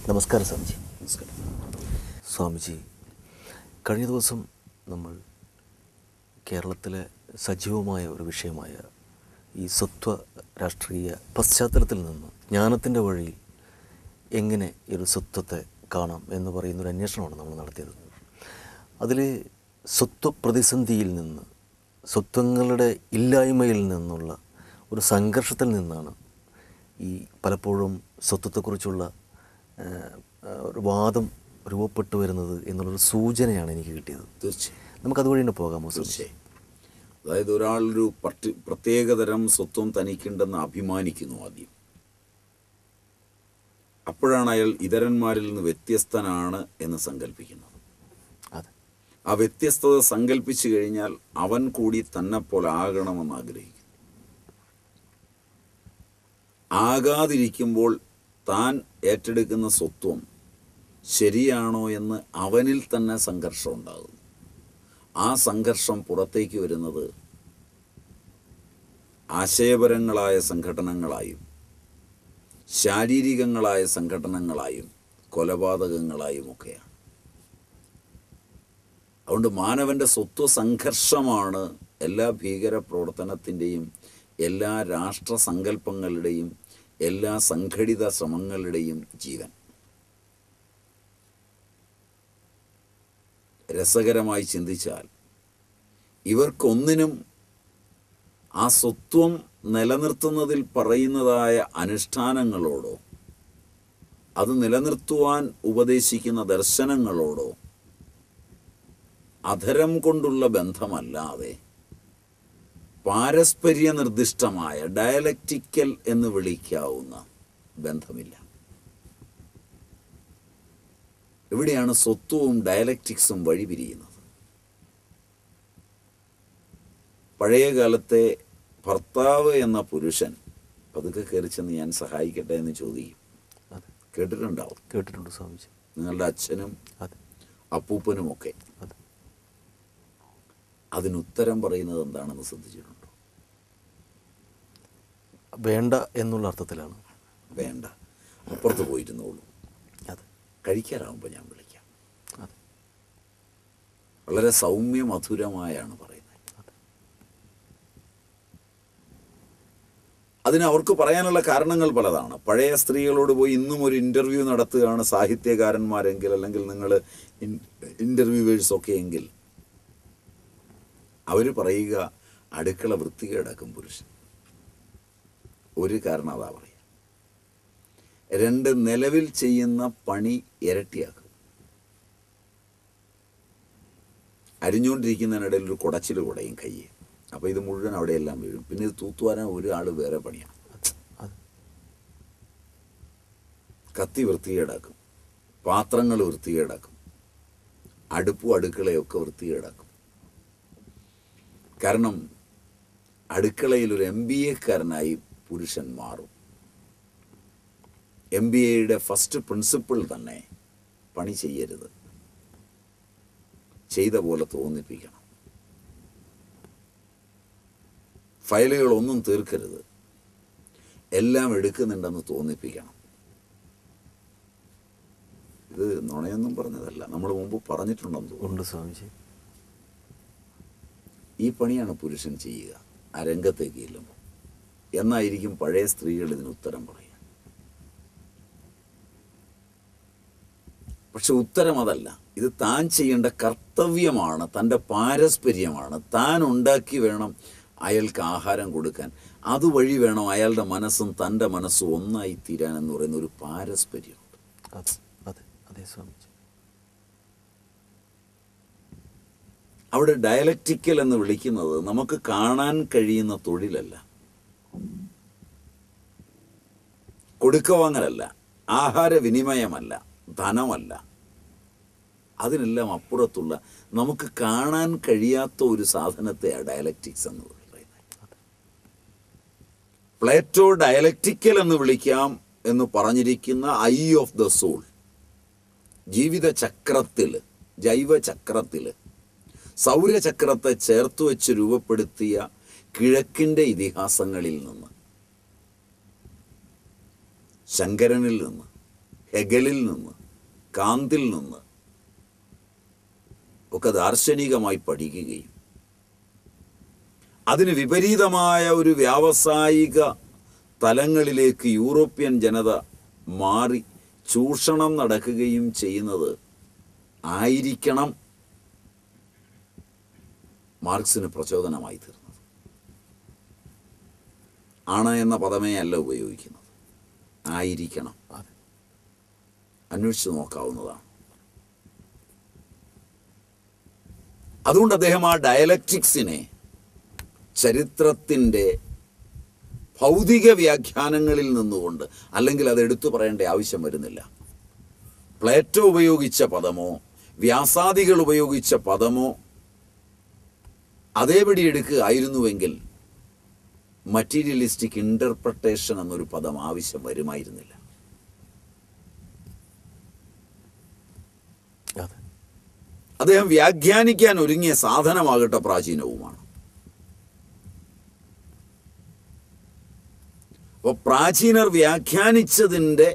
നമസ്കാരം സ്വാമിജി നമസ്കാരം സ്വാമിജി കഴിഞ്ഞ ദിവസം നമ്മൾ കേരളത്തിലെ സജീവമായ ഒരു വിഷയമായ ഈ സ്വത്വ രാഷ്ട്രീയ പശ്ചാത്തലത്തിൽ നിന്ന് ജ്ഞാനത്തിൻ്റെ വഴിയിൽ എങ്ങനെ ഈ ഒരു സ്വത്വത്തെ കാണാം എന്ന് പറയുന്ന ഒരു അന്വേഷണമാണ് നമ്മൾ നടത്തിയത് അതിൽ സ്വത്വ പ്രതിസന്ധിയിൽ നിന്ന് സ്വത്വങ്ങളുടെ ഇല്ലായ്മയിൽ നിന്നുള്ള ഒരു സംഘർഷത്തിൽ നിന്നാണ് ഈ പലപ്പോഴും സ്വത്വത്തെക്കുറിച്ചുള്ള ആ, ആ, ഒരു വാദം രൂപപ്പെട്ടു വരുന്നത് എന്നുള്ളൊരു സൂചനയാണ് എനിക്ക് കിട്ടിയത് തീർച്ചയായും നമുക്ക് അതുവഴി തന്നെ പോകാമോ സ്വാമി? തീർച്ചയായും അതായത് ഒരാളൊരു പർട്ടി പ്രത്യേകതരം സ്വത്വം തനിക്കുണ്ടെന്ന് അഭിമാനിക്കുന്നു ആദ്യം അപ്പോഴാണ് അയാൾ ഇതരന്മാരിൽ നിന്ന് വ്യത്യസ്തനാണ് എന്ന് സങ്കല്പിക്കുന്നത് അതെ ആ വ്യത്യസ്തത സങ്കല്പിച്ചു കഴിഞ്ഞാൽ അവൻ കൂടി തന്നെ പോലെ ആകണമെന്ന് ആഗ്രഹിക്കുന്നു ആകാതിരിക്കുമ്പോൾ താൻ ഏറ്റെടുക്കുന്ന സ്വത്വം ശരിയാണോ എന്ന് അവനിൽ തന്നെ സംഘർഷം ഉണ്ടാകുന്നു ആ സംഘർഷം പുറത്തേക്ക് വരുന്നത് ആശയപരങ്ങളായ സംഘടനകളായും ശാരീരികങ്ങളായ സംഘടനകളായും കൊലപാതകങ്ങളായും ഒക്കെയാണ് അതുകൊണ്ട് മാനവന്റെ സ്വത്വ സംഘർഷമാണ് എല്ലാ ഭീകര പ്രവർത്തനത്തിൻ്റെയും എല്ലാ രാഷ്ട്ര സങ്കല്പങ്ങളുടെയും എല്ലാ സംഘടിത ശ്രമങ്ങളുടെയും ജീവൻ രസകരമായി ചിന്തിച്ചാൽ ഇവർക്കൊന്നിനും ആ സ്വത്വം നിലനിർത്തുന്നതിൽ പറയുന്നതായ അനുഷ്ഠാനങ്ങളോടോ അത് നിലനിർത്തുവാൻ ഉപദേശിക്കുന്ന ദർശനങ്ങളോടോ അധരം കൊണ്ടുള്ള ബന്ധമല്ലാതെ പാരസ്പര്യ നിർദ്ദിഷ്ടമായ ഡയലക്റ്റിക്കൽ എന്ന് വിളിക്കാവുന്ന ബന്ധമില്ല എവിടെയാണ് സ്വത്വവും ഡയലക്റ്റിക്സും വഴിപിരിയുന്നത് പഴയ കാലത്തെ ഭർത്താവ് എന്ന പുരുഷൻ പതുക്കെ കയറി ചെന്ന് ഞാൻ സഹായിക്കട്ടെ എന്ന് ചോദിക്കും അതെ കേട്ടിട്ടുണ്ടാവും കേട്ടിട്ടുണ്ട് സ്വാമിജി നിങ്ങളുടെ അച്ഛനും അതെ അപ്പൂപ്പനുമൊക്കെ അതെ അതിനുത്തരം പറയുന്നത് എന്താണെന്ന് ശ്രദ്ധിച്ചിട്ടുണ്ടോ വേണ്ട എന്നുള്ള അർത്ഥത്തിലാണ് വേണ്ട അപ്പുറത്ത് പോയിരുന്നോളൂ അതെ കഴിക്കാറാവുമ്പോൾ ഞാൻ വിളിക്കാം അതെ വളരെ സൗമ്യ മധുരമായാണ് പറയുന്നത് അതെ അതിന് അവർക്ക് പറയാനുള്ള കാരണങ്ങൾ പലതാണ് പഴയ സ്ത്രീകളോട് പോയി ഇന്നും ഒരു ഇൻ്റർവ്യൂ നടത്തുകയാണ് സാഹിത്യകാരന്മാരെങ്കിൽ അല്ലെങ്കിൽ നിങ്ങൾ ഇൻ്റർവ്യൂവേഴ്സ് ഒക്കെ എങ്കിൽ അവർ പറയുക അടുക്കള വൃത്തികേടാക്കും പുരുഷൻ ഒരു കാരണം അതാ പറയുക രണ്ട് നിലവിൽ ചെയ്യുന്ന പണി ഇരട്ടിയാക്കും അരിഞ്ഞുകൊണ്ടിരിക്കുന്നതിനിടയിൽ ഒരു കുടച്ചിൽ കുടയും കയ്യെ അപ്പോൾ ഇത് മുഴുവൻ അവിടെയെല്ലാം വീഴും പിന്നെ ഇത് തൂത്തുവാരാൻ ഒരാൾ വേറെ പണിയാണ് അതെ അതെ കത്തി വൃത്തികേടാക്കും പാത്രങ്ങൾ വൃത്തികേടാക്കും അടുപ്പും അടുക്കളയൊക്കെ വൃത്തികേടാക്കും കാരണം അടുക്കളയിൽ ഒരു എം ബി എക്കാരനായി പുരുഷൻ മാറും എം ബി എയുടെ ഫസ്റ്റ് പ്രിൻസിപ്പിൾ തന്നെ പണി ചെയ്യരുത് ചെയ്ത പോലെ തോന്നിപ്പിക്കണം ഫയലുകളൊന്നും തീർക്കരുത് എല്ലാം എടുക്കുന്നുണ്ടെന്ന് തോന്നിപ്പിക്കണം ഇത് നുണയൊന്നും പറഞ്ഞതല്ല നമ്മൾ മുമ്പ് പറഞ്ഞിട്ടുണ്ടെന്ന് തോന്നുന്നു ഉണ്ട് സ്വാമിജി ഈ പണിയാണ് പുരുഷൻ ചെയ്യുക ആ രംഗത്തേക്ക് ചെല്ലുമ്പോൾ എന്നായിരിക്കും പഴയ സ്ത്രീകൾ ഇതിന് ഉത്തരം പറയുക പക്ഷെ ഉത്തരം അതല്ല ഇത് താൻ ചെയ്യേണ്ട കർത്തവ്യമാണ് തൻ്റെ പാരസ്പര്യമാണ് താൻ ഉണ്ടാക്കി വേണം അയാൾക്ക് ആഹാരം കൊടുക്കാൻ അതുവഴി വേണം അയാളുടെ മനസ്സും തൻ്റെ മനസ്സും ഒന്നായി തീരാൻ എന്ന് പറയുന്ന ഒരു പാരസ്പര്യമുണ്ട് അതെ അതെ അതെ സ്വാമിജി അവിടെ ഡയലക്റ്റിക്കൽ എന്ന് വിളിക്കുന്നത് നമുക്ക് കാണാൻ കഴിയുന്ന തൊഴിലല്ല കൊടുക്കവാങ്ങലല്ല ആഹാര വിനിമയമല്ല ധനമല്ല അതിനെല്ലാം അപ്പുറത്തുള്ള നമുക്ക് കാണാൻ കഴിയാത്ത ഒരു സാധനത്തെയാണ് ഡയലക്റ്റിക്സ് എന്ന് പറയുന്നത് പ്ലേറ്റോ ഡയലക്റ്റിക്കൽ എന്ന് വിളിക്കാം എന്ന് പറഞ്ഞിരിക്കുന്ന ഐ ഓഫ് ദ സോൾ ജീവിത ചക്രത്തിൽ ജൈവചക്രത്തിൽ സൗരചക്രത്തെ ചേർത്ത് വെച്ച് രൂപപ്പെടുത്തിയ കിഴക്കിൻ്റെ ഇതിഹാസങ്ങളിൽ നിന്ന് ശങ്കരനിൽ നിന്ന് ഹെഗലിൽ നിന്ന് കാന്തിൽ നിന്ന് ഒക്കെ ദാർശനികമായി പഠിക്കുകയും അതിന് വിപരീതമായ ഒരു വ്യാവസായിക തലങ്ങളിലേക്ക് യൂറോപ്യൻ ജനത മാറി ചൂഷണം നടക്കുകയും ചെയ്യുന്നത് ആയിരിക്കണം മാർക്സിന് പ്രചോദനമായി തീർന്നത് ആണ് എന്ന പദമേ അല്ല ഉപയോഗിക്കുന്നത് ആയിരിക്കണം അതെ അന്വേഷിച്ച് നോക്കാവുന്നതാണ് അതുകൊണ്ട് അദ്ദേഹം ആ ഡയലക്റ്റിക്സിനെ ചരിത്രത്തിൻ്റെ ഭൗതിക വ്യാഖ്യാനങ്ങളിൽ നിന്നുകൊണ്ട് അല്ലെങ്കിൽ അത് എടുത്തു പറയേണ്ട ആവശ്യം വരുന്നില്ല പ്ലേറ്റോ ഉപയോഗിച്ച പദമോ വ്യാസാദികൾ ഉപയോഗിച്ച പദമോ അതേപടി എടുക്കുകയായിരുന്നുവെങ്കിൽ മറ്റീരിയലിസ്റ്റിക് ഇന്റർപ്രട്ടേഷൻ എന്നൊരു പദം ആവശ്യം വരുമായിരുന്നില്ല അതെ അദ്ദേഹം വ്യാഖ്യാനിക്കാൻ ഒരുങ്ങിയ സാധനമാകട്ടെ പ്രാചീനവുമാണ് അപ്പോൾ പ്രാചീനർ വ്യാഖ്യാനിച്ചതിൻ്റെ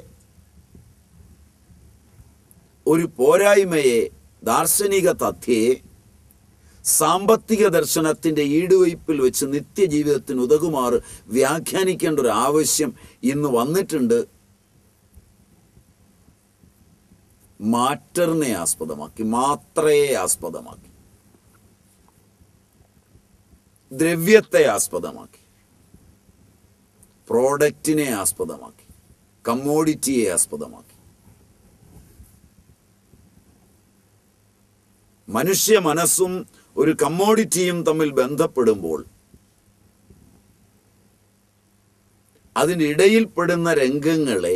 ഒരു പോരായ്മയെ ദാർശനിക തഥ്യയെ സാമ്പത്തിക ദർശനത്തിന്റെ ഈടുവയ്പിൽ വെച്ച് നിത്യജീവിതത്തിന് ഉതകുമാറ് വ്യാഖ്യാനിക്കേണ്ട ഒരു ആവശ്യം ഇന്ന് വന്നിട്ടുണ്ട് മാറ്ററിനെ ആസ്പദമാക്കി മാത്രയെ ആസ്പദമാക്കി ദ്രവ്യത്തെ ആസ്പദമാക്കി പ്രോഡക്റ്റിനെ ആസ്പദമാക്കി കമ്മോഡിറ്റിയെ ആസ്പദമാക്കി മനുഷ്യ മനസ്സും ഒരു കമ്മോഡിറ്റിയും തമ്മിൽ ബന്ധപ്പെടുമ്പോൾ അതിൻ്റെ ഇടയിൽപ്പെടുന്ന രംഗങ്ങളെ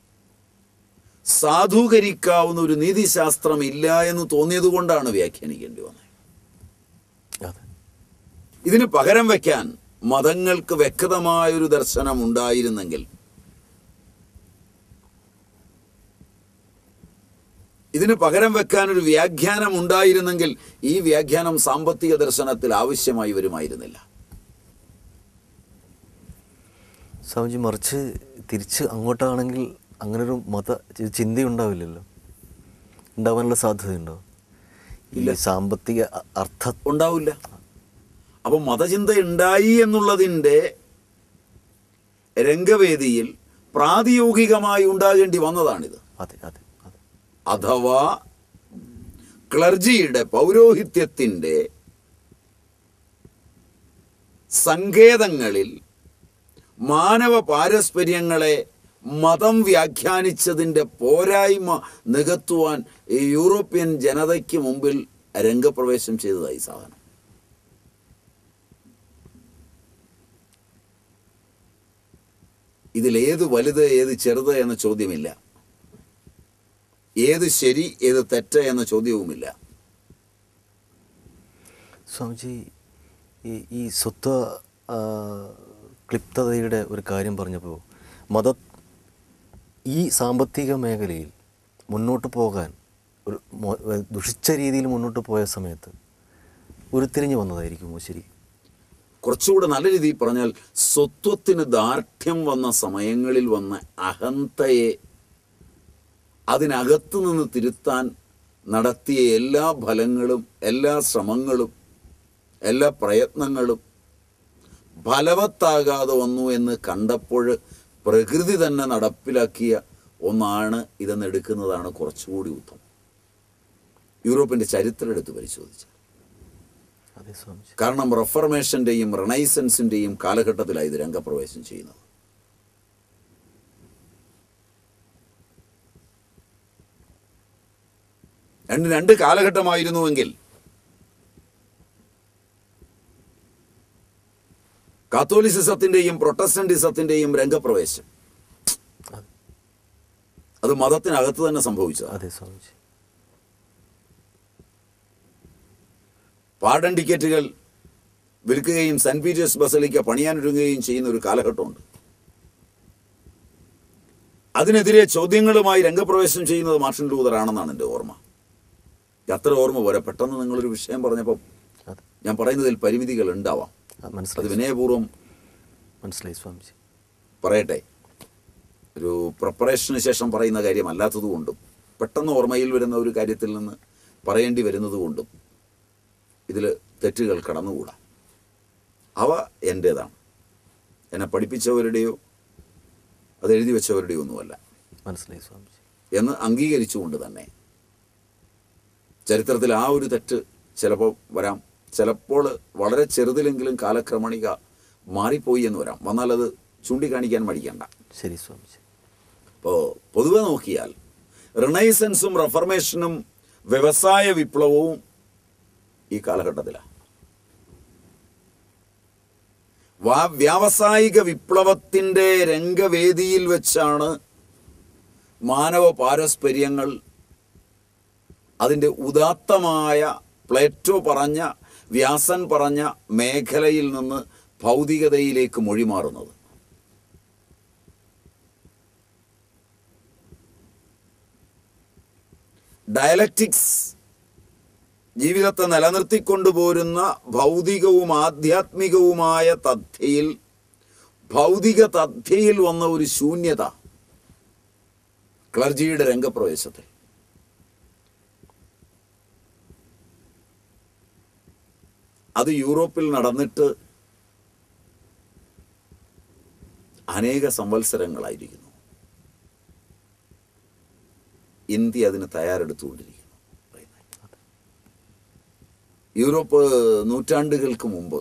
സാധൂകരിക്കാവുന്ന ഒരു നീതിശാസ്ത്രം ഇല്ല എന്ന് തോന്നിയത് കൊണ്ടാണ് വ്യാഖ്യാനിക്കേണ്ടി വന്നത് അതെ ഇതിന് പകരം വയ്ക്കാൻ മതങ്ങൾക്ക് വ്യക്തമായൊരു ദർശനം ഉണ്ടായിരുന്നെങ്കിൽ ഇതിന് പകരം വെക്കാൻ ഒരു വ്യാഖ്യാനം ഉണ്ടായിരുന്നെങ്കിൽ ഈ വ്യാഖ്യാനം സാമ്പത്തിക ദർശനത്തിൽ ആവശ്യമായി വരുമായിരുന്നില്ല സ്വാമിജി മറിച്ച് തിരിച്ച് അങ്ങോട്ടാണെങ്കിൽ അങ്ങനൊരു മത ചി- ചിന്തയുണ്ടാവില്ലല്ലോ ഉണ്ടാവാനുള്ള സാധ്യതയുണ്ടോ ഈ സാമ്പത്തിക അ- അർത്ഥ ഉണ്ടാവില്ല അപ്പം മതചിന്ത ഉണ്ടായി എന്നുള്ളതിൻ്റെ രംഗവേദിയിൽ പ്രാതിയോഗികമായി ഉണ്ടാകേണ്ടി വന്നതാണിത് അതെ അതെ അതെ അഥവാ ക്ലർജിയുടെ പൗരോഹിത്യത്തിൻ്റെ സങ്കേതങ്ങളിൽ മാനവ പാരസ്പര്യങ്ങളെ മതം വ്യാഖ്യാനിച്ചതിൻ്റെ പോരായ്മ നികത്തുവാൻ ഈ യൂറോപ്യൻ ജനതയ്ക്ക് മുമ്പിൽ രംഗപ്രവേശം ചെയ്തതായി സാധനം ഇതിലേത് വലുത് ഏത് ചെറുത് എന്ന ചോദ്യമില്ല ഏത് ശരി ഏത് തെറ്റ് എന്ന ചോദ്യവുമില്ല സ്വാമിജി ഈ ഈ സ്വത്വ ആ, ക്ലിപ്തതയുടെ ഒരു കാര്യം പറഞ്ഞപ്പോൾ മത ഈ സാമ്പത്തിക മേഖലയിൽ മുന്നോട്ട് പോകാൻ ഒരു മോ- ദുഷിച്ച രീതിയിൽ മുന്നോട്ട് പോയ സമയത്ത് ഉരുത്തിരിഞ്ഞു വന്നതായിരിക്കുമോ ശരി കുറച്ചുകൂടെ നല്ല രീതിയിൽ പറഞ്ഞാൽ സ്വത്വത്തിന് ദാർഢ്യം വന്ന സമയങ്ങളിൽ വന്ന അഹന്തയെ അതിനകത്തു നിന്ന് തിരുത്താൻ നടത്തിയ എല്ലാ ഫലങ്ങളും എല്ലാ ശ്രമങ്ങളും എല്ലാ പ്രയത്നങ്ങളും ഫലവത്താകാതെ വന്നു എന്ന് കണ്ടപ്പോൾ പ്രകൃതി തന്നെ നടപ്പിലാക്കിയ ഒന്നാണ് ഇതെന്ന് എടുക്കുന്നതാണ് കുറച്ചുകൂടി ഉത്തമം യൂറോപ്പിൻ്റെ ചരിത്രം എടുത്ത് പരിശോധിച്ചാൽ അതെ സ്വാമിജി കാരണം റെഫർമേഷന്റെയും റെനൈസൻസിന്റെയും കാലഘട്ടത്തിലാണ് ഇത് രംഗപ്രവേശം ചെയ്യുന്നത് രണ്ട് രണ്ട് കാലഘട്ടമായിരുന്നുവെങ്കിൽ കാത്തോലിസിസത്തിന്റെയും പ്രൊട്ടസ്റ്റന്റിസത്തിന്റെയും രംഗപ്രവേശം അതെ അത് മതത്തിനകത്ത് തന്നെ സംഭവിച്ചതാണ് അതെ സ്വാമിജി പാടൻ ടിക്കറ്റുകൾ വിൽക്കുകയും സെന്റ് പീറ്റേഴ്സ് ബസലിക്ക പണിയാനൊരുങ്ങുകയും ചെയ്യുന്ന ഒരു കാലഘട്ടമുണ്ട് അതിനെതിരെ ചോദ്യങ്ങളുമായി രംഗപ്രവേശം ചെയ്യുന്നത് മാർട്ടിൻ ലൂതർ ആണെന്നാണ് എൻ്റെ ഓർമ്മ അത്ര ഓർമ്മ പോരാ പെട്ടെന്ന് നിങ്ങളൊരു വിഷയം പറഞ്ഞപ്പോൾ അതെ ഞാൻ പറയുന്നതിൽ പരിമിതികൾ ഉണ്ടാവാം ആ, അത് മനസ്സിലായി വിനയപൂർവ്വം മനസ്സിലായി സ്വാമിജി പറയട്ടെ ഒരു പ്രിപ്പറേഷന് ശേഷം പറയുന്ന കാര്യമല്ലാത്തതുകൊണ്ടും പെട്ടെന്ന് ഓർമ്മയിൽ വരുന്ന ഒരു കാര്യത്തിൽ നിന്ന് പറയേണ്ടി വരുന്നത് കൊണ്ടും ഇതിൽ തെറ്റുകൾ കടന്നുകൂടാ അവ എൻ്റേതാണ് എന്നെ പഠിപ്പിച്ചവരുടെയോ അത് എഴുതി വെച്ചവരുടെയോ ഒന്നുമല്ല മനസ്സിലായി സ്വാമിജി എന്ന് അംഗീകരിച്ചുകൊണ്ട് തന്നെ ചരിത്രത്തിൽ ആ ഒരു തെറ്റ് ചിലപ്പോൾ വരാം ചിലപ്പോൾ വളരെ ചെറുതിലെങ്കിലും കാലക്രമണിക മാറിപ്പോയി എന്ന് വരാം വന്നാൽ അത് ചൂണ്ടിക്കാണിക്കാൻ മടിക്കണ്ട ശരി സ്വാമിജി ഇപ്പോൾ പൊതുവെ നോക്കിയാൽ റിനൈസൻസും റെഫർമേഷനും വ്യവസായ വിപ്ലവവും ഈ കാലഘട്ടത്തിലാണ് വാ- വ്യാവസായിക വിപ്ലവത്തിൻ്റെ രംഗവേദിയിൽ വെച്ചാണ് മാനവ പാരസ്പര്യങ്ങൾ അതിൻ്റെ ഉദാത്തമായ പ്ലേറ്റോ പറഞ്ഞ വ്യാസൻ പറഞ്ഞ മേഖലയിൽ നിന്ന് ഭൗതികതയിലേക്ക് മൊഴിമാറുന്നത് ഡയലക്റ്റിക്സ് ജീവിതത്തെ നിലനിർത്തിക്കൊണ്ടുപോരുന്ന ഭൗതികവും ആധ്യാത്മികവുമായ തഥ്യയിൽ ഭൗതിക തഥ്യയിൽ വന്ന ഒരു ശൂന്യത ക്ലർജിയുടെ രംഗപ്രവേശത്തിൽ അത് യൂറോപ്പിൽ നടന്നിട്ട് അനേക സംവത്സരങ്ങളായിരിക്കുന്നു ഇന്ത്യ അതിന് തയ്യാറെടുത്തുകൊണ്ടിരിക്കുന്നു യൂറോപ്പ് നൂറ്റാണ്ടുകൾക്ക് മുമ്പ്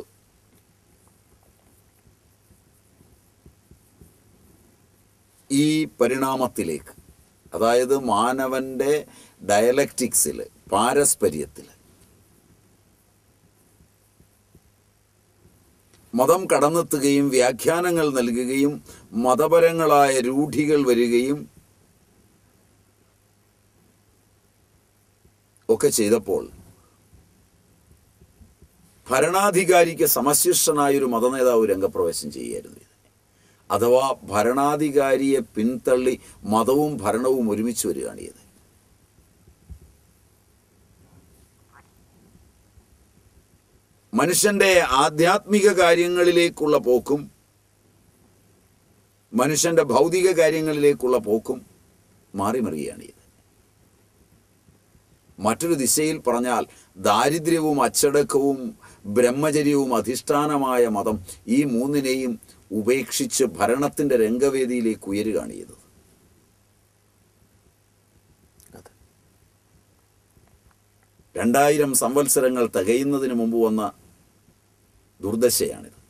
ഈ പരിണാമത്തിലേക്ക് അതായത് മാനവന്റെ ഡയലക്റ്റിക്സിൽ പാരസ്പര്യത്തിൽ മതം കടന്നെത്തുകയും വ്യാഖ്യാനങ്ങൾ നൽകുകയും മതപരങ്ങളായ രൂഢികൾ വരികയും ഒക്കെ ചെയ്തപ്പോൾ ഭരണാധികാരിക്ക് സമശിഷ്ടനായൊരു മതനേതാവ് രംഗപ്രവേശം ചെയ്യുകയായിരുന്നു ഇത് അഥവാ ഭരണാധികാരിയെ പിന്തള്ളി മതവും ഭരണവും ഒരുമിച്ച് വരികയാണ് ഇത് മനുഷ്യന്റെ ആധ്യാത്മിക കാര്യങ്ങളിലേക്കുള്ള പോക്കും മനുഷ്യന്റെ ഭൗതിക കാര്യങ്ങളിലേക്കുള്ള പോക്കും മാറിമറിയുകയാണ് ഇത് മറ്റൊരു ദിശയിൽ പറഞ്ഞാൽ ദാരിദ്ര്യവും അച്ചടക്കവും ബ്രഹ്മചര്യവും അധിഷ്ഠാനമായ മതം ഈ മൂന്നിനെയും ഉപേക്ഷിച്ച് ഭരണത്തിന്റെ രംഗവേദിയിലേക്ക് ഉയരുകയാണ് ചെയ്തത് അതെ രണ്ടായിരം സംവത്സരങ്ങൾ തികയുന്നതിന് മുമ്പ് വന്ന ദുർദശയാണിത്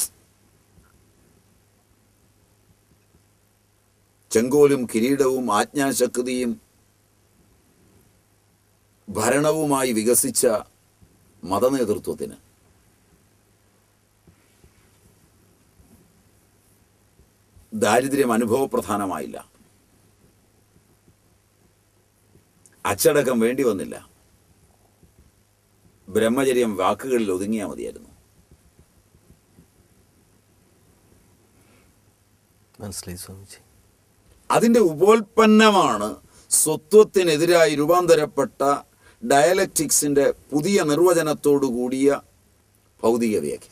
ചെങ്കോലും കിരീടവും ആജ്ഞാശക്തിയും ഭരണവുമായി വികസിച്ച മതനേതൃത്വത്തിന് ദാരിദ്ര്യം അനുഭവപ്രധാനമായില്ല അച്ചടക്കം വേണ്ടി വന്നില്ല ബ്രഹ്മചര്യം വാക്കുകളിൽ ഒതുങ്ങിയാൽ മതിയായിരുന്നു മനസ്സിലായി സ്വാമിജി അതിൻ്റെ ഉപോൽപ്പന്നമാണ് സ്വത്വത്തിനെതിരായി രൂപാന്തരപ്പെട്ട ഡയലക്റ്റിക്സിന്റെ പുതിയ നിർവചനത്തോടു കൂടിയ ഭൗതിക വ്യാഖ്യാനം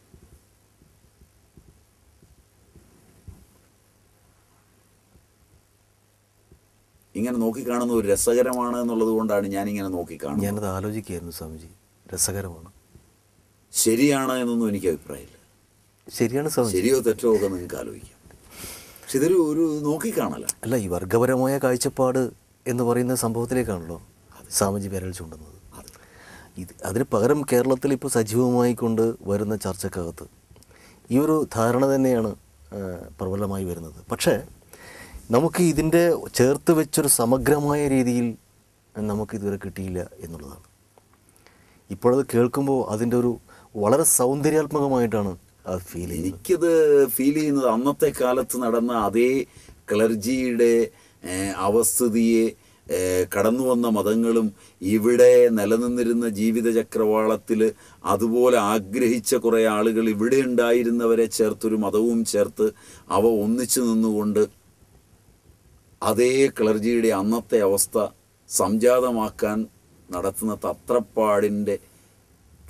ഇങ്ങനെ നോക്കിക്കാണുന്ന ഒരു രസകരമാണ് എന്നുള്ളത് കൊണ്ടാണ് ഞാനിങ്ങനെ നോക്കിക്കാണുന്നത് ഞാനത് ആലോചിക്കുകയായിരുന്നു സ്വാമിജി രസകരമാണ് ശരിയാണ് എന്നൊന്നും എനിക്ക് അഭിപ്രായമില്ല ശരിയാണ് സ്വാമിജി ശരിയോ തെറ്റോ ഒക്കെ നിങ്ങൾക്ക് ആലോചിക്കാം പക്ഷെ ഇതൊരു ഒരു നോക്കിക്കാണല അല്ല ഈ വർഗപരമായ കാഴ്ചപ്പാട് എന്ന് പറയുന്ന സംഭവത്തിലേക്കാണല്ലോ സ്വാമിജി വിരൽ ചൂണ്ടുന്നത് ഇത് അതിന് പകരം കേരളത്തിൽ ഇപ്പോൾ സജീവമായി കൊണ്ട് വരുന്ന ചർച്ചക്കകത്ത് ഈ ഒരു ധാരണ തന്നെയാണ് ആ, പ്രബലമായി വരുന്നത് പക്ഷേ നമുക്ക് ഇതിൻ്റെ ചേർത്ത് വെച്ചൊരു സമഗ്രമായ രീതിയിൽ നമുക്ക് ഇതുവരെ കിട്ടിയില്ല എന്നുള്ളതാണ് ഇപ്പോഴത് കേൾക്കുമ്പോൾ അതിൻ്റെ ഒരു വളരെ സൗന്ദര്യാത്മകമായിട്ടാണ് അത് ഫീൽ ചെയ്യുന്നത് എനിക്കത് ഫീൽ ചെയ്യുന്നത് അന്നത്തെ കാലത്ത് നടന്ന അതേ ക്ലർജിയുടെ ഏഹ്, അവസ്ഥിതിയെ ഏഹ്, കടന്നു വന്ന മതങ്ങളും ഇവിടെ നിലനിന്നിരുന്ന ജീവിത ചക്രവാളത്തിൽ അതുപോലെ ആഗ്രഹിച്ച കുറേ ആളുകൾ ഇവിടെ ഉണ്ടായിരുന്നവരെ ചേർത്തൊരു മതവും ചേർത്ത് അവ ഒന്നിച്ചു നിന്നുകൊണ്ട് അതേ ക്ലർജിയുടെ അന്നത്തെ അവസ്ഥ സംജാതമാക്കാൻ നടത്തുന്ന തത്രപ്പാടിൻ്റെ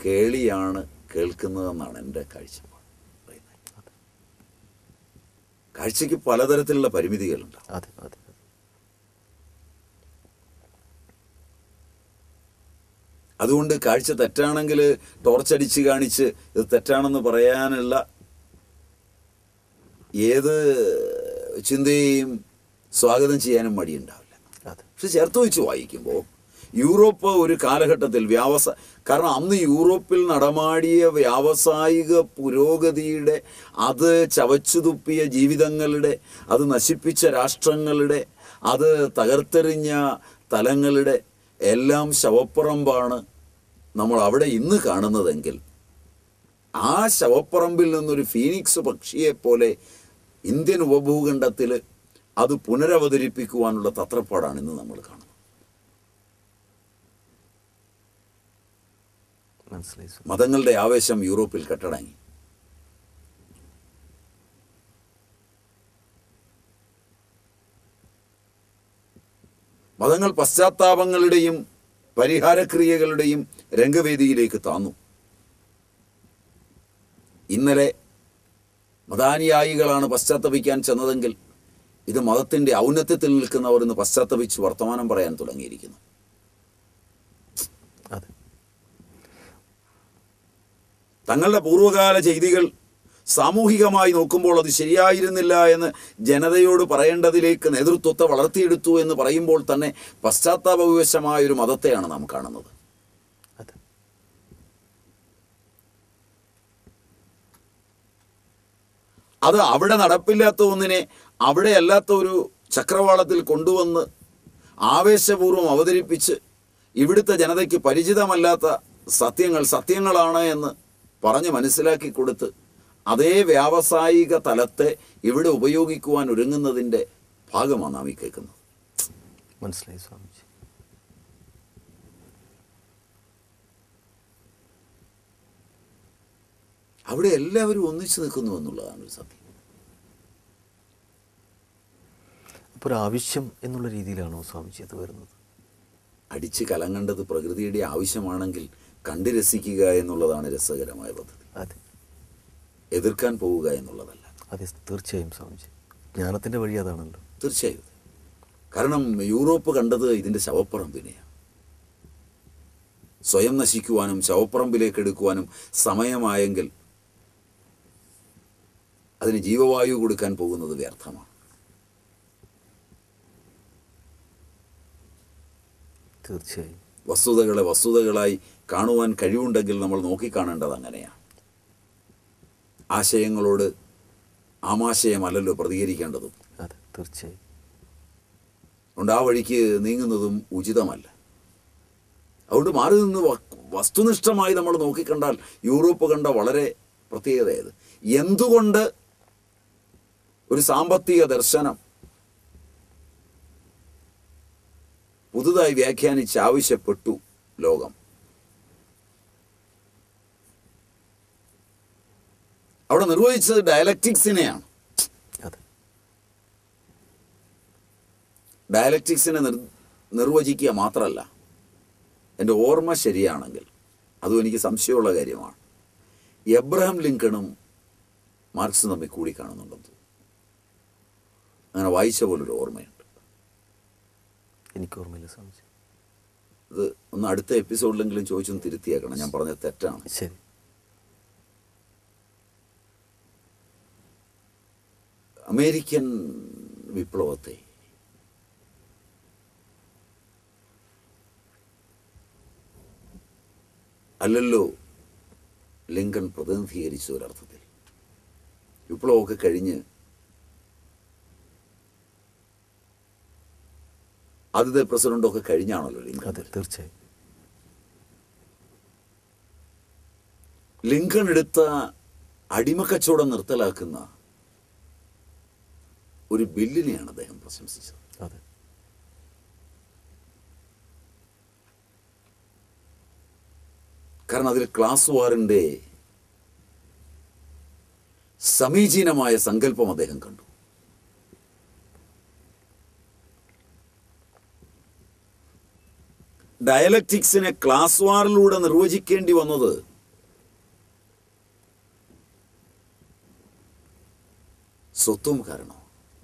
കേളിയാണ് കേൾക്കുന്നതെന്നാണ് എൻ്റെ കാഴ്ചപ്പാട് പറയുന്നത് കാഴ്ചയ്ക്ക് പലതരത്തിലുള്ള പരിമിതികളുണ്ട് അതെ അതെ അതെ. അതുകൊണ്ട് കാഴ്ച തെറ്റാണെങ്കിൽ ടോർച്ചടിച്ച് കാണിച്ച് ഇത് തെറ്റാണെന്ന് പറയാനുള്ള ഏത് ചിന്തയെയും സ്വാഗതം ചെയ്യാനും മടിയുണ്ടാവില്ല അതെ പക്ഷെ ചേർത്ത് വെച്ച് വായിക്കുമ്പോൾ യൂറോപ്പ് ഒരു കാലഘട്ടത്തിൽ വ്യാവസായ കാരണം അന്ന് യൂറോപ്പിൽ നടമാടിയ വ്യാവസായിക പുരോഗതിയുടെ അത് ചവച്ചുതുപ്പിയ ജീവിതങ്ങളുടെ അത് നശിപ്പിച്ച രാഷ്ട്രങ്ങളുടെ അത് തകർത്തെറിഞ്ഞ തലങ്ങളുടെ എല്ലാം ശവപ്പറമ്പാണ് നമ്മൾ അവിടെ ഇന്ന് കാണുന്നതെങ്കിൽ ആ ശവപ്പറമ്പിൽ നിന്നൊരു ഫീനിക്സ് പക്ഷിയെ പോലെ ഇന്ത്യൻ ഉപഭൂഖണ്ഡത്തിൽ അത് പുനരവതരിപ്പിക്കുവാനുള്ള തത്രപ്പാടാണ് ഇന്ന് നമ്മൾ കാണുന്നത് മനസ്സിലായി സ്വാമി മതങ്ങളുടെ ആവേശം യൂറോപ്പിൽ കെട്ടടങ്ങി മതങ്ങൾ പശ്ചാത്താപങ്ങളുടെയും പരിഹാരക്രിയകളുടെയും രംഗവേദിയിലേക്ക് താന്നു ഇന്നലെ മതാനുയായികളാണ് പശ്ചാത്തപിക്കാൻ ചെന്നതെങ്കിൽ ഇത് മതത്തിന്റെ ഔന്നത്യത്തിൽ നിൽക്കുന്നവർ ഇന്ന് പശ്ചാത്തപിച്ച് വർത്തമാനം പറയാൻ തുടങ്ങിയിരിക്കുന്നു അതെ തങ്ങളുടെ പൂർവ്വകാല ചെയ്തികൾ സാമൂഹികമായി നോക്കുമ്പോൾ അത് ശരിയായിരുന്നില്ല എന്ന് ജനതയോട് പറയേണ്ടതിലേക്ക് നേതൃത്വത്തെ വളർത്തിയെടുത്തു എന്ന് പറയുമ്പോൾ തന്നെ പശ്ചാത്താപവിവശമായ ഒരു മതത്തെയാണ് നാം കാണുന്നത് അതെ അത് അവിടെ നടപ്പില്ലാത്ത ഒന്നിനെ അവിടെ അല്ലാത്ത ഒരു ചക്രവാളത്തിൽ കൊണ്ടുവന്ന് ആവേശപൂർവ്വം അവതരിപ്പിച്ച് ഇവിടുത്തെ ജനതയ്ക്ക് പരിചിതമല്ലാത്ത സത്യങ്ങൾ സത്യങ്ങളാണ് എന്ന് പറഞ്ഞ് മനസ്സിലാക്കി കൊടുത്ത് അതേ വ്യാവസായിക തലത്തെ ഇവിടെ ഉപയോഗിക്കുവാൻ ഒരുങ്ങുന്നതിൻ്റെ ഭാഗമാണ് നാം ഈ കേൾക്കുന്നത് മനസ്സിലായി സ്വാമിജി അവിടെ എല്ലാവരും ഒന്നിച്ചു നിൽക്കുന്നു എന്നുള്ളതാണ് ഒരു സത്യം അപ്പോൾ ഒരു ആവശ്യം എന്നുള്ള രീതിയിലാണോ സ്വാമിജി അത് വരുന്നത് അടിച്ച് കലങ്ങേണ്ടത് പ്രകൃതിയുടെ ആവശ്യമാണെങ്കിൽ കണ്ടു രസിക്കുക എന്നുള്ളതാണ് രസകരമായ പദ്ധതി അതെ എതിർക്കാൻ പോവുക എന്നുള്ളതല്ല അതെ തീർച്ചയായും സ്വാമിജി ജ്ഞാനത്തിൻ്റെ വഴി അതാണല്ലോ തീർച്ചയായും കാരണം യൂറോപ്പ് കണ്ടത് ഇതിൻ്റെ ശവപ്പറമ്പിനെയാണ് സ്വയം നശിക്കുവാനും ശവപ്പറമ്പിലേക്ക് എടുക്കുവാനും സമയമായെങ്കിൽ അതിന് ജീവവായു കൊടുക്കാൻ പോകുന്നത് വ്യർത്ഥമാണ് തീർച്ചയായും വസ്തുതകളെ വസ്തുതകളായി കാണുവാൻ കഴിവുണ്ടെങ്കിൽ നമ്മൾ നോക്കിക്കാണേണ്ടത് അങ്ങനെയാണ് ആശയങ്ങളോട് ആമാശയമല്ലല്ലോ പ്രതികരിക്കേണ്ടതും അതെ തീർച്ചയായും അതുകൊണ്ട് ആ വഴിക്ക് നീങ്ങുന്നതും ഉചിതമല്ല അതുകൊണ്ട് മാറി നിന്ന് വ- വസ്തുനിഷ്ഠമായി നമ്മൾ നോക്കിക്കണ്ടാൽ യൂറോപ്പ് കണ്ട വളരെ പ്രത്യേകതയത് എന്തുകൊണ്ട് ഒരു സാമ്പത്തിക ദർശനം പുതുതായി വ്യാഖ്യാനിച്ച് ആവശ്യപ്പെട്ടു ലോകം അവിടെ നിർവഹിച്ചത് ഡയലക്റ്റിക്സിനെയാണ് അതെ ഡയലക്റ്റിക്സിനെ നിർ നിർവചിക്കുക മാത്രമല്ല എൻ്റെ ഓർമ്മ ശരിയാണെങ്കിൽ അതും എനിക്ക് സംശയമുള്ള കാര്യമാണ് എബ്രഹാം ലിങ്കണും മാർക്സും തമ്മിൽ കൂടി കാണുന്നുണ്ടെന്ന് തോന്നുന്നു. അങ്ങനെ വായിച്ച പോലൊരു ഓർമ്മയുണ്ട് എനിക്ക് ഓർമ്മയില്ല സ്വാമിജി ഇത് ഒന്ന് അടുത്ത എപ്പിസോഡിലെങ്കിലും ചോദിച്ചൊന്ന് തിരുത്തിയേക്കണം ഞാൻ പറഞ്ഞത് തെറ്റാണ് ശരി അമേരിക്കൻ വിപ്ലവത്തെ അല്ലല്ലോ ലിങ്കൺ പ്രതിനിധീകരിച്ച ഒരർത്ഥത്തിൽ വിപ്ലവമൊക്കെ കഴിഞ്ഞ് ആദ്യത്തെ പ്രസിഡന്റൊക്കെ കഴിഞ്ഞാണല്ലോ ലിങ്കൺ അതെ തീർച്ചയായും ലിങ്കൺ എടുത്ത അടിമക്കച്ചവടം നിർത്തലാക്കുന്ന ഒരു ബില്ലിനെയാണ് അദ്ദേഹം പ്രശംസിച്ചത് അതെ കാരണം അതിൽ ക്ലാസ് വാറിന്റെ സമീചീനമായ സങ്കല്പം അദ്ദേഹം കണ്ടു ഡയലക്റ്റിക്സിനെ ക്ലാസ് വാറിലൂടെ നിർവചിക്കേണ്ടി വന്നത് സ്വത്വം കാരണം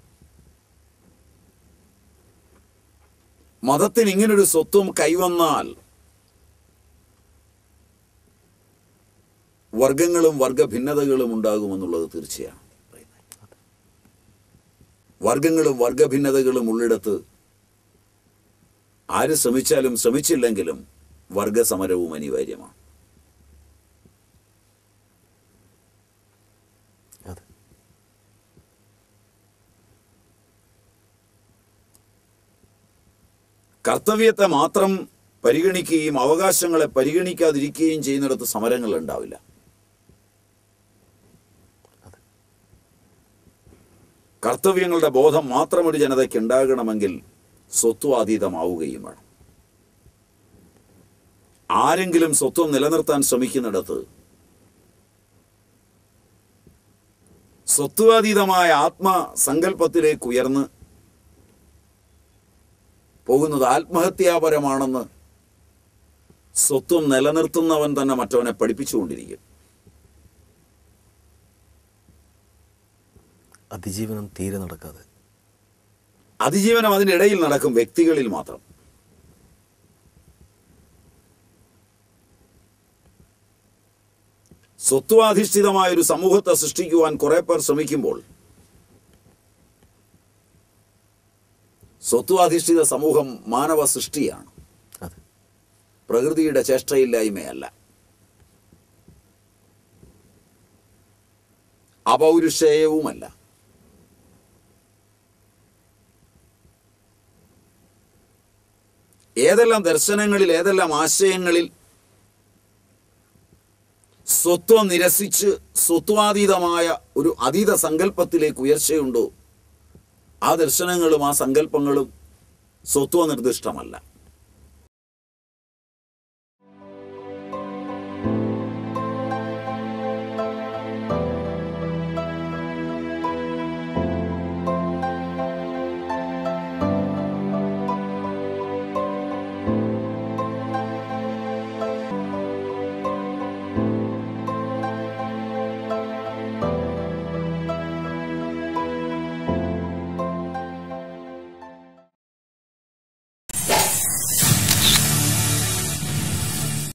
മതത്തിന് ഇങ്ങനൊരു സ്വത്വം കൈവന്നാൽ വർഗങ്ങളും വർഗഭിന്നതകളും ഉണ്ടാകുമെന്നുള്ളത് തീർച്ചയാണ് വർഗങ്ങളും വർഗഭിന്നതകളും ഉള്ളിടത്ത് ആര് ശ്രമിച്ചാലും ശ്രമിച്ചില്ലെങ്കിലും വർഗസമരവും അനിവാര്യമാണ് അതെ കർത്തവ്യത്തെ മാത്രം പരിഗണിക്കുകയും അവകാശങ്ങളെ പരിഗണിക്കാതിരിക്കുകയും ചെയ്യുന്നിടത്ത് സമരങ്ങൾ ഉണ്ടാവില്ല കർത്തവ്യങ്ങളുടെ ബോധം മാത്രം ഒരു ജനതയ്ക്ക് ഉണ്ടാകണമെങ്കിൽ സ്വത്വാതീതമാവുകയും വേണം ആരെങ്കിലും സ്വത്വം നിലനിർത്താൻ ശ്രമിക്കുന്നിടത്ത് സ്വത്വാതീതമായ ആത്മസങ്കല്പത്തിലേക്ക് ഉയർന്ന് പോകുന്നത് ആത്മഹത്യാപരമാണെന്ന് സ്വത്വം നിലനിർത്തുന്നവൻ തന്നെ മറ്റവനെ പഠിപ്പിച്ചുകൊണ്ടിരിക്കും അതിജീവനം തീരെ നടക്കാതെ അതിജീവനം അതിൻ്റെ ഇടയിൽ നടക്കും വ്യക്തികളിൽ മാത്രം സ്വത്വാധിഷ്ഠിതമായ ഒരു സമൂഹത്തെ സൃഷ്ടിക്കുവാൻ കുറെ പേർ ശ്രമിക്കുമ്പോൾ സ്വത്വാധിഷ്ഠിത സമൂഹം മാനവ സൃഷ്ടിയാണ് അതെ പ്രകൃതിയുടെ ചേഷ്ടയില്ലായ്മയല്ല അപൗരുഷേയവുമല്ല ഏതെല്ലാം ദർശനങ്ങളിൽ ഏതെല്ലാം ആശയങ്ങളിൽ സ്വത്വം നിരസിച്ച് സ്വത്വാതീതമായ ഒരു അതീത സങ്കല്പത്തിലേക്ക് ഉയർച്ചയുണ്ടോ ആ ദർശനങ്ങളും ആ സങ്കല്പങ്ങളും സ്വത്വ നിർദ്ദിഷ്ടമല്ല